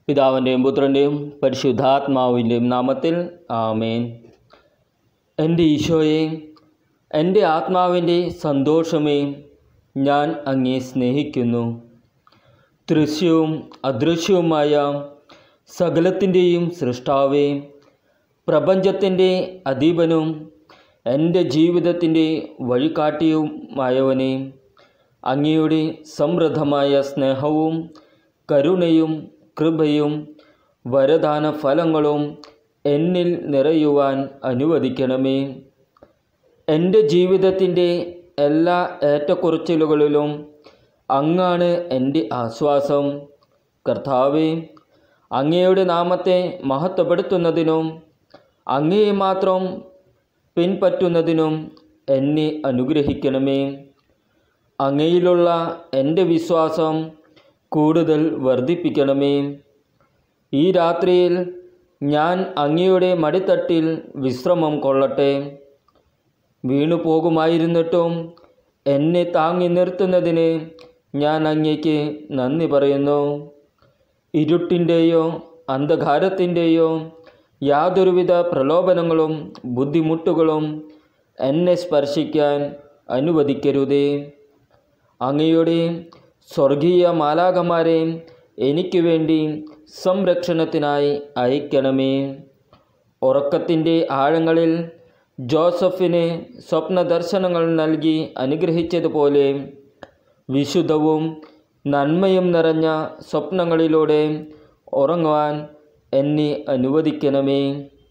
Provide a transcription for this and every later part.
പിതാവിൻ്റെയും പുത്രൻ്റെയും പരിശുദ്ധാത്മാവിൻ്റെയും നാമത്തിൽ ആമേൻ എൻ്റെ ഈശോയെ എൻ്റെ ആത്മാവിൻ്റെ സന്തോഷമേ ഞാൻ അങ്ങേ സ്നേഹിക്കുന്നു ദൃശ്യവും അദൃശ്യവുമായ സകലത്തിൻ്റെയും സൃഷ്ടാവേ പ്രപഞ്ചത്തിൻ്റെ അധീപനും എൻ്റെ ജീവിതത്തിൻ്റെ വഴികാട്ടിയുമായവനെ അങ്ങയുടെ സമൃദ്ധമായ സ്നേഹവും കരുണയും കൃപയും വരദാന ഫലങ്ങളും എന്നിൽ നിറയുവാൻ അനുവദിക്കണമേ എൻ്റെ ജീവിതത്തിൻ്റെ എല്ലാ ഏറ്റക്കുറച്ചിലുകളിലും അങ്ങാണ് എൻ്റെ ആശ്വാസം കർത്താവെ അങ്ങയുടെ നാമത്തെ മഹത്വപ്പെടുത്തുന്നതിനും അങ്ങയെ മാത്രം പിൻപറ്റുന്നതിനും എന്നെ അനുഗ്രഹിക്കണമേ അങ്ങയിലുള്ള എൻ്റെ വിശ്വാസം കൂടുതൽ വർദ്ധിപ്പിക്കണമേ ഈ രാത്രിയിൽ ഞാൻ അങ്ങയുടെ മടിത്തട്ടിൽ വിശ്രമം കൊള്ളട്ടെ വീണു പോകുമായിരുന്നിട്ടും എന്നെ താങ്ങി നിർത്തുന്നതിന് ഞാൻ അങ്ങയ്ക്ക് നന്ദി പറയുന്നു ഇരുട്ടിൻ്റെയോ അന്ധകാരത്തിൻ്റെയോ യാതൊരുവിധ പ്രലോഭനങ്ങളും ബുദ്ധിമുട്ടുകളും എന്നെ സ്പർശിക്കാൻ അനുവദിക്കരുതേ അങ്ങയുടെ സ്വർഗീയ മാലാകമാരെ എനിക്ക് വേണ്ടി സംരക്ഷണത്തിനായി അയക്കണമേ ഉറക്കത്തിൻ്റെ ആഴങ്ങളിൽ ജോസഫിന് സ്വപ്നദർശനങ്ങൾ നൽകി അനുഗ്രഹിച്ചതുപോലെ വിശുദ്ധവും നന്മയും നിറഞ്ഞ സ്വപ്നങ്ങളിലൂടെ ഉറങ്ങുവാൻ എന്നെ അനുവദിക്കണമേ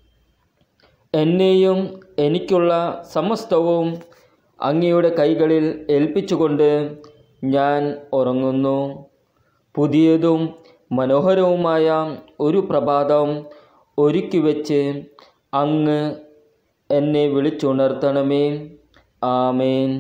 എന്നെയും എനിക്കുള്ള സമസ്തവും അങ്ങയുടെ കൈകളിൽ ഏൽപ്പിച്ചുകൊണ്ട് ഞാൻ ഉറങ്ങുന്നു പുതിയതും മനോഹരവുമായ ഒരു പ്രഭാതം ഒരുക്കി വെച്ച് അങ്ങ് എന്നെ വിളിച്ചുണർത്തണമേ ആമേൻ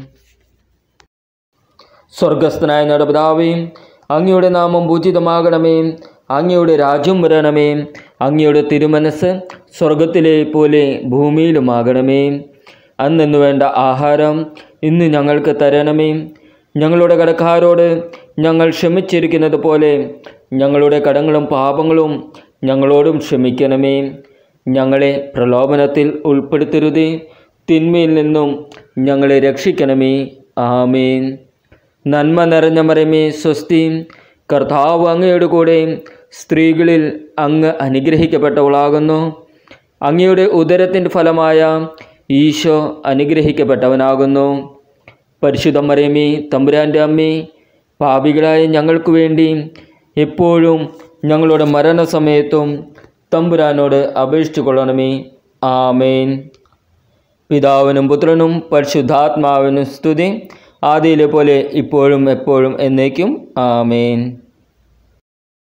സ്വർഗസ്ഥനായ നടപിതാവേ അങ്ങയുടെ നാമം പൂജിതമാകണമേ അങ്ങയുടെ രാജ്യം വരണമേ അങ്ങയുടെ തിരുമനസ് സ്വർഗത്തിലെ പോലെ ഭൂമിയിലുമാകണമേ അന്നു വേണ്ട ആഹാരം ഇന്ന് ഞങ്ങൾക്ക് തരണമേ ഞങ്ങളുടെ കടക്കാരോട് ഞങ്ങൾ ക്ഷമിച്ചിരിക്കുന്നത് പോലെ ഞങ്ങളുടെ കടങ്ങളും പാപങ്ങളും ഞങ്ങളോടും ക്ഷമിക്കണമേ ഞങ്ങളെ പ്രലോഭനത്തിൽ ഉൾപ്പെടുത്തരുതേ തിന്മയിൽ നിന്നും ഞങ്ങളെ രക്ഷിക്കണമേ ആമേൻ നന്മ നിറഞ്ഞ മരമേ സ്വസ്തി കർത്താവ് അങ്ങയുടെ കൂടെ സ്ത്രീകളിൽ അങ്ങ് അനുഗ്രഹിക്കപ്പെട്ടവളാകുന്നു അങ്ങയുടെ ഉദരത്തിൻ്റെ ഫലമായ ഈശോ അനുഗ്രഹിക്കപ്പെട്ടവനാകുന്നു പരിശുദ്ധ മരമേ തമ്പുരാൻ്റെ അമ്മേ പാപികളായ ഞങ്ങൾക്ക് വേണ്ടി എപ്പോഴും ഞങ്ങളുടെ മരണസമയത്തും തമ്പുരാനോട് അപേക്ഷിച്ചു കൊള്ളണമേ ആമേൻ പിതാവിനും പുത്രനും പരിശുദ്ധാത്മാവിനും സ്തുതി ആദിയിലെ പോലെ ഇപ്പോഴും എപ്പോഴും എന്നേക്കും ആമേൻ